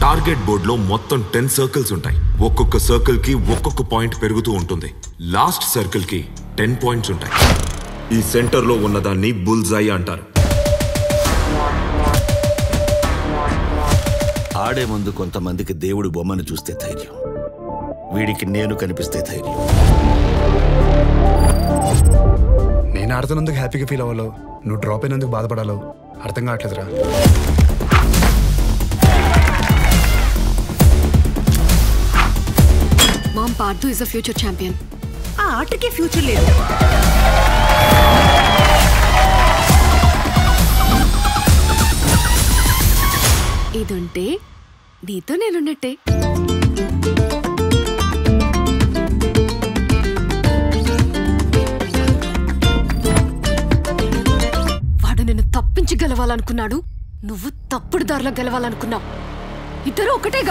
target board లో మొత్తం ten circles ఉంటాయి ఒక్కొక్క సర్కిల్ కి ఒక్కొక్క పాయింట్ పెరుగుతూ ఉంటుంది లాస్ట్ సర్కిల్ కి టెన్ పాయింట్స్ ఉంటాయి ఈ సెంటర్ లో ఉన్నదాన్ని బుల్జాయి అంటారు ఆడే ముందు కొంతమందికి దేవుడి బొమ్మను చూస్తే ధైర్యం వీడికి నేను కనిపిస్తే ధైర్యం నేను ఆడుతున్నందుకు హ్యాపీగా ఫీల్ అవ్వాలో నువ్వు డ్రాప్ అయినందుకు బాధపడాలో అర్థం కావట్లేదురా mom Parthu is a future champion ఆ ఆటకి ఫ్యూచర్ లేదు ఇదుంటే నీతో నేనున్నట్టే వాడు నిన్ను తప్పించి గెలవాలనుకున్నాడు నువ్వు తప్పుడు దారిలో గెలవాలనుకున్నావు ఇద్దరు ఒకటేగా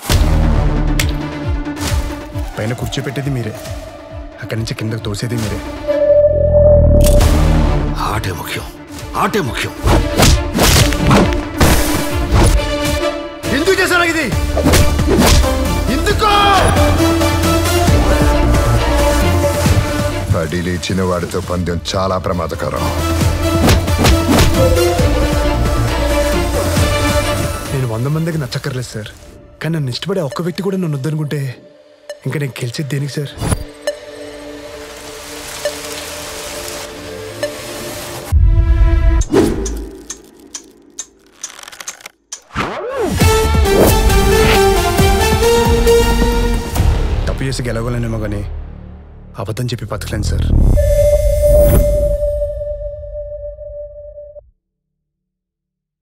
పైన కూర్చోపెట్టేది మీరే అక్కడి నుంచి కిందకు తోసేది మీరే ఆటే ముఖ్యం ఆటే ముఖ్యం ఎందుకు చేశారు ఇది ఎందుకు పడిలు ఇచ్చిన వాడితో పందెం చాలా ప్రమాదకరం నేను వంద మందికి నచ్చక్కర్లేదు సార్ కానీ నన్ను ఇష్టపడే ఒక్క వ్యక్తి కూడా నన్ను వద్దనుకుంటే ఇంకా నేను గెలిచేది దేనికి సార్ తప్పు చేసి గెలవగలనేమో కానీ అబద్ధం చెప్పి బతకలేను సార్